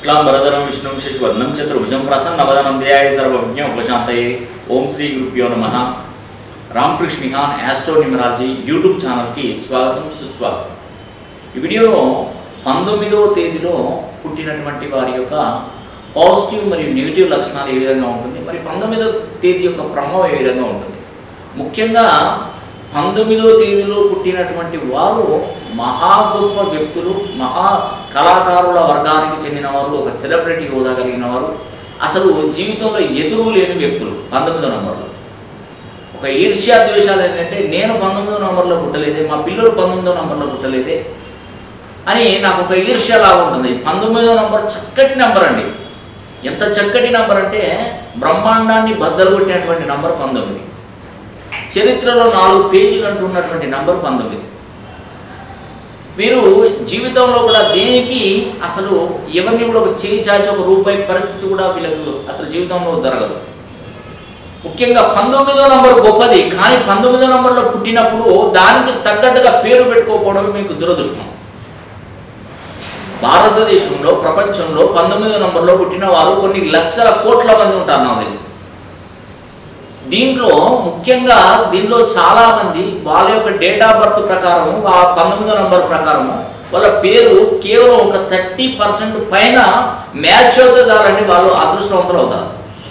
శుక్లాంబరధరం విష్ణుం శశివర్ణం చతుర్భుజం ప్రసన్నవదనం ధ్యాయ సర్వజ్ఞ ఉపశాంతయే ఓం శ్రీ గురుభ్యో నమ Ramakrishna Nihan astro numerology YouTube ఛానల్కి స్వాగతం సుస్వాగతం ఈ వీడియోలో పంతొమ్మిదవ తేదీలో పుట్టినటువంటి వారి యొక్క పాజిటివ్ మరియు నెగిటివ్ లక్షణాలు ఏ విధంగా ఉంటుంది మరి పంతొమ్మిదవ తేదీ యొక్క ప్రభావం ఏ విధంగా ఉంటుంది ముఖ్యంగా పంతొమ్మిదవ తేదీలో పుట్టినటువంటి వారు మహా గొప్ప వ్యక్తులు మహా కళాకారుల వర్గానికి చెందిన వారు ఒక సెలబ్రిటీ హోదా కలిగిన వారు అసలు జీవితంలో ఎదురు లేని వ్యక్తులు పంతొమ్మిదో నంబర్లో ఒక ఈర్ష్యా ద్వేషాలు ఏంటంటే నేను పంతొమ్మిదో నంబర్లో పుట్టలేదే మా పిల్లలు పంతొమ్మిదో నంబర్లో పుట్టలేదే అని నాకు ఒక ఈర్ష్య లాగా ఉంటుంది పంతొమ్మిదో నంబర్ చక్కటి నంబర్ అండి ఎంత చక్కటి నంబర్ అంటే బ్రహ్మాండాన్ని బద్దలు కొట్టినటువంటి నంబర్ పంతొమ్మిది చరిత్రలో నాలుగు పేజీలు అంటున్నటువంటి నంబర్ పంతొమ్మిది వీరు జీవితంలో కూడా దేనికి అసలు ఎవరిని కూడా ఒక చేయి చాచి ఒక రూపాయి పరిస్థితి కూడా వీళ్ళకు అసలు జీవితంలో జరగదు ముఖ్యంగా పంతొమ్మిదో నంబర్ గొప్పది కానీ పంతొమ్మిదో నంబర్లో పుట్టినప్పుడు దానికి తగ్గట్టుగా పేరు పెట్టుకోకపోవడం మీకు దురదృష్టం భారతదేశంలో ప్రపంచంలో పంతొమ్మిదో నంబర్లో పుట్టిన వారు కొన్ని లక్షల కోట్ల మంది ఉంటారు నాకు తెలిసి దీంట్లో ముఖ్యంగా దీనిలో చాలా మంది వాళ్ళ యొక్క డేట్ ఆఫ్ బర్త్ ప్రకారం ఆ పంతొమ్మిదో నంబర్ ప్రకారం వాళ్ళ పేరు కేవలం ఒక థర్టీ పర్సెంట్ పైన మ్యాచ్ అవుతుందాలని వాళ్ళు అదృష్టవంతులు అవుతారు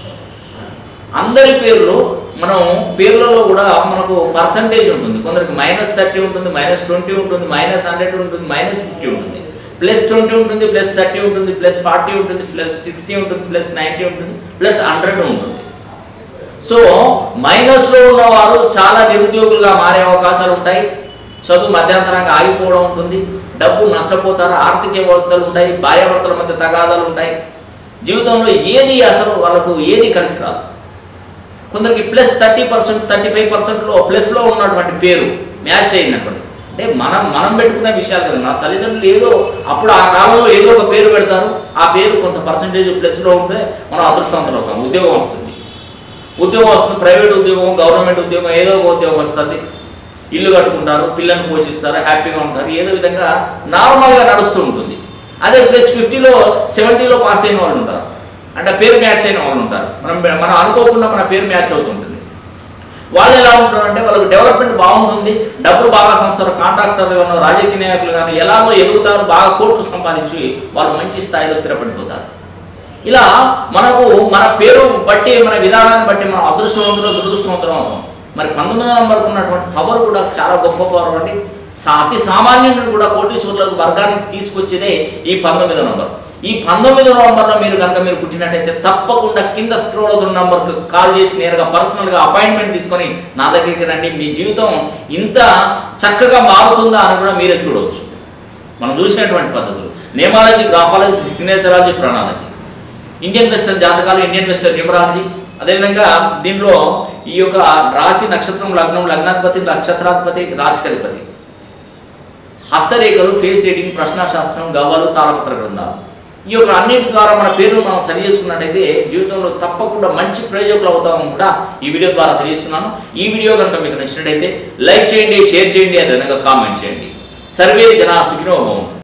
అందరి పేర్లు మనం పేర్లలో కూడా మనకు పర్సంటేజ్ ఉంటుంది కొందరికి మైనస్ థర్టీ ఉంటుంది మైనస్ ట్వంటీ ఉంటుంది మైనస్ హండ్రెడ్ ఉంటుంది మైనస్ ఫిఫ్టీ ఉంటుంది ప్లస్ ట్వంటీ ఉంటుంది ప్లస్ థర్టీ ఉంటుంది ప్లస్ ఫార్టీ ఉంటుంది ప్లస్ సిక్స్టీ ఉంటుంది ప్లస్ నైంటీ ఉంటుంది ప్లస్ హండ్రెడ్ ఉంటుంది సో మైనస్లో ఉన్నవారు చాలా నిరుద్యోగులుగా మారే అవకాశాలు ఉంటాయి చదువు మధ్యంతరంగా ఆగిపోవడం ఉంటుంది డబ్బు నష్టపోతారు ఆర్థిక వ్యవస్థలు ఉంటాయి భార్యాభర్తల మధ్య తగాదాలు ఉంటాయి జీవితంలో ఏది అసలు వాళ్ళకు ఏది కలిసి రాదు కొందరికి plus thirty percent thirty five పర్సెంట్లో ప్లస్లో ఉన్నటువంటి పేరు మ్యాచ్ అయినటువంటి అంటే మనం మనం పెట్టుకునే విషయాలు కదా మన తల్లిదండ్రులు ఏదో అప్పుడు ఆ కాలంలో ఏదో ఒక పేరు పెడతారు ఆ పేరు కొంత పర్సంటేజ్ ప్లస్లో ఉంటే మనం అదృష్టవంతులు అవుతాం ఉద్యోగం వస్తుంది ఉద్యోగం వస్తుంది ప్రైవేట్ ఉద్యోగం గవర్నమెంట్ ఉద్యోగం ఏదో ఒక ఉద్యోగం వస్తుంది ఇల్లు కట్టుకుంటారు పిల్లల్ని పోషిస్తారు హ్యాపీగా ఉంటారు ఏదో విధంగా నార్మల్గా నడుస్తూ ఉంటుంది అదే ప్లస్ ఫిఫ్టీలో సెవెంటీలో పాస్ అయిన వాళ్ళు ఉంటారు అంటే పేరు మ్యాచ్ అయిన వాళ్ళు ఉంటారు మనం మనం అనుకోకుండా మన పేరు మ్యాచ్ అవుతుంటుంది వాళ్ళు ఎలా ఉంటారు అంటే వాళ్ళకి డెవలప్మెంట్ బాగుంటుంది డబ్బులు బాగా సంస్థలు కాంట్రాక్టర్లు కానీ రాజకీయ నాయకులు కానీ ఎలాగో ఎదుగుతారు బాగా కోట్లు సంపాదించి వాళ్ళు మంచి స్థాయిలో స్థిరపడిపోతారు ఇలా మనకు మన పేరు బట్టి మన విధానాన్ని బట్టి మనం అదృష్టవంతులు దురదృష్టవంతులు అవుతాం మరి పంతొమ్మిదో నంబర్కు ఉన్నటువంటి పవర్ కూడా చాలా గొప్ప పవర్ అండి సా అతి సామాన్యుని కూడా కోటీశ్వరులకు వర్గానికి తీసుకొచ్చేదే ఈ పంతొమ్మిదో నంబర్ ఈ పంతొమ్మిదో నంబర్లో మీరు కనుక మీరు పుట్టినట్టయితే తప్పకుండా కింద స్క్రోల్ అవుతున్న నంబర్కి కాల్ చేసి నేరుగా పర్సనల్గా అపాయింట్మెంట్ తీసుకొని నా దగ్గరికి రండి మీ జీవితం ఇంత చక్కగా మారుతుందా అని కూడా మీరే చూడవచ్చు మనం చూసినటువంటి పద్ధతులు నేమాలజీ గ్రాఫాలజీ సిగ్నేచరాలజీ ప్రణాలజీ ఇండియన్ వెస్టర్న్ జాతకాలు ఇండియన్ వెస్టర్న్ న్యూమరాలజీ అదేవిధంగా దీనిలో ఈ యొక్క రాశి నక్షత్రం లగ్నం లగ్నాధిపతి నక్షత్రాధిపతి రాశికధిపతి హస్తరేఖలు ఫేస్ రీడింగ్ ప్రశ్నాశాస్త్రం గవ్వలు తాళపత్ర గ్రంథాలు ఈ యొక్క అన్నిటి ద్వారా మన పేరు మనం సరి చేసుకున్నట్టయితే జీవితంలో తప్పకుండా మంచి ప్రయోజకులు అవుతామని కూడా ఈ వీడియో ద్వారా తెలియజేస్తున్నాను ఈ వీడియో కనుక మీకు నచ్చినట్టయితే లైక్ చేయండి షేర్ చేయండి అదేవిధంగా కామెంట్ చేయండి సర్వే జనా సుఖినో భవంతు